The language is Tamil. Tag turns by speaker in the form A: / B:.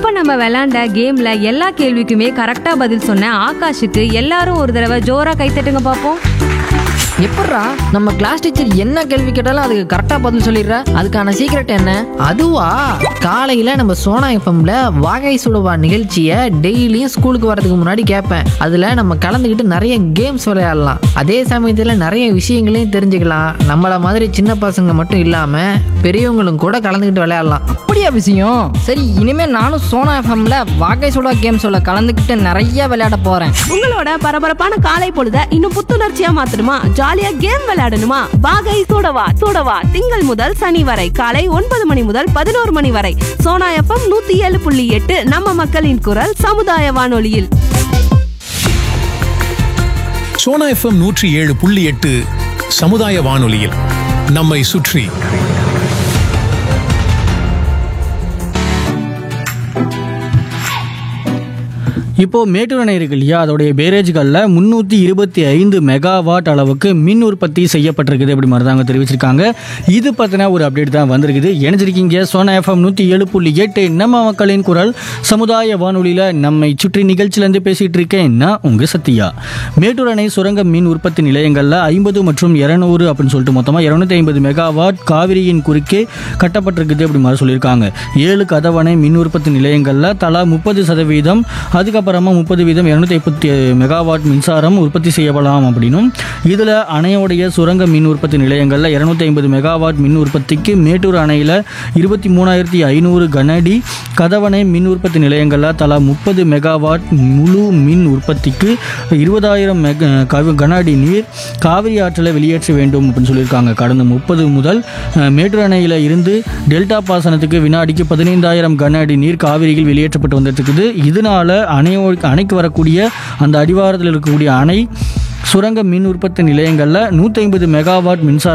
A: இப்ப நம்ம விளையாண்ட கேம்ல எல்லா கேள்விக்குமே கரெக்டா பதில் சொன்ன ஆகாஷுக்கு எல்லாரும் ஒரு தடவை ஜோரா கைத்தட்டுங்க பாப்போம்
B: எப்பட்றா நம்ம கிளாஸ் டீச்சர் என்ன கேள்வி கேட்டாலும் அதுக்கு கரெக்டாக பதில் சொல்லிடுற அதுக்கான சீக்ரெட் என்ன அதுவா காலையில் நம்ம சோனா எஃப்எம்ல வாகை சுடுவா நிகழ்ச்சியை டெய்லியும் ஸ்கூலுக்கு வரதுக்கு முன்னாடி கேட்பேன் அதில் நம்ம கலந்துக்கிட்டு நிறைய கேம்ஸ் விளையாடலாம் அதே சமயத்தில் நிறைய விஷயங்களையும் தெரிஞ்சுக்கலாம் நம்மள மாதிரி சின்ன பசங்க மட்டும் இல்லாமல் பெரியவங்களும் கூட கலந்துக்கிட்டு விளையாடலாம்
C: அப்படியா விஷயம் சரி இனிமே நானும் சோனா எஃப்எம்ல வாகை சுடா கேம் சொல்ல கலந்துக்கிட்டு நிறைய விளையாட போறேன்
D: உங்களோட பரபரப்பான காலை பொழுத இன்னும் புத்துணர்ச்சியா மாத்தணுமா ஜாலியா கேம் விளையாடணுமா வாகை சூடவா சூடவா திங்கள் முதல் சனி வரை காலை ஒன்பது மணி முதல் பதினோரு மணி வரை சோனா எஃப்எம் நூத்தி ஏழு புள்ளி எட்டு நம்ம மக்களின் குரல் சமுதாய வானொலியில்
E: சோனா எஃப்எம் நூற்றி ஏழு புள்ளி எட்டு சமுதாய வானொலியில் நம்மை சுற்றி
F: இப்போ மேட்டூர் அணை இருக்கு இல்லையா அதோடைய பேரேஜ்களில் முந்நூற்றி இருபத்தி ஐந்து மெகாவாட் அளவுக்கு மின் உற்பத்தி செய்யப்பட்டிருக்குது அப்படி மாதிரி தாங்க தெரிவிச்சிருக்காங்க இது பற்றின ஒரு அப்டேட் தான் வந்திருக்குது இணைஞ்சிருக்கீங்க சோனா எஃப்எம் நூற்றி ஏழு புள்ளி எட்டு நம்ம மக்களின் குரல் சமுதாய வானொலியில் நம்மை சுற்றி நிகழ்ச்சியிலேருந்து பேசிகிட்டு இருக்கேன் நான் உங்கள் சத்யா மேட்டூர் அணை சுரங்க மின் உற்பத்தி நிலையங்களில் ஐம்பது மற்றும் இரநூறு அப்படின்னு சொல்லிட்டு மொத்தமாக இரநூத்தி ஐம்பது மெகாவாட் காவிரியின் குறுக்கே கட்டப்பட்டிருக்குது அப்படி மாதிரி சொல்லியிருக்காங்க ஏழு கதவணை மின் உற்பத்தி நிலையங்களில் தலா முப்பது சதவீதம் அதுக்கப்புறமா முப்பது வீதம் இரநூத்தி ஐம்பத்தி மெகாவாட் மின்சாரம் உற்பத்தி செய்யப்படலாம் அப்படின்னும் இதில் அணையோடைய சுரங்க மின் உற்பத்தி நிலையங்களில் இரநூத்தி ஐம்பது மெகாவாட் மின் உற்பத்திக்கு மேட்டூர் அணையில் இருபத்தி மூணாயிரத்தி ஐநூறு கனஅடி கதவணை மின் உற்பத்தி நிலையங்களில் தலா முப்பது மெகாவாட் முழு மின் உற்பத்திக்கு இருபதாயிரம் மெக கவ கன அடி நீர் காவிரி ஆற்றில் வெளியேற்ற வேண்டும் அப்படின்னு சொல்லியிருக்காங்க கடந்த முப்பது முதல் அஹ், மேட்டூர் அணையில் இருந்து டெல்டா பாசனத்துக்கு வினாடிக்கு பதினைந்தாயிரம் கன அடி நீர் காவிரியில் வெளியேற்றப்பட்டு வந்துட்டுருக்குது இதனால அணையோ அணைக்கு வரக்கூடிய அந்த அடிவாரத்தில் இருக்கக்கூடிய அணை சுரங்க மின் உற்பத்தி நிலையங்களில் நூற்றி ஐம்பது மெகாவாட் மின்சாரம்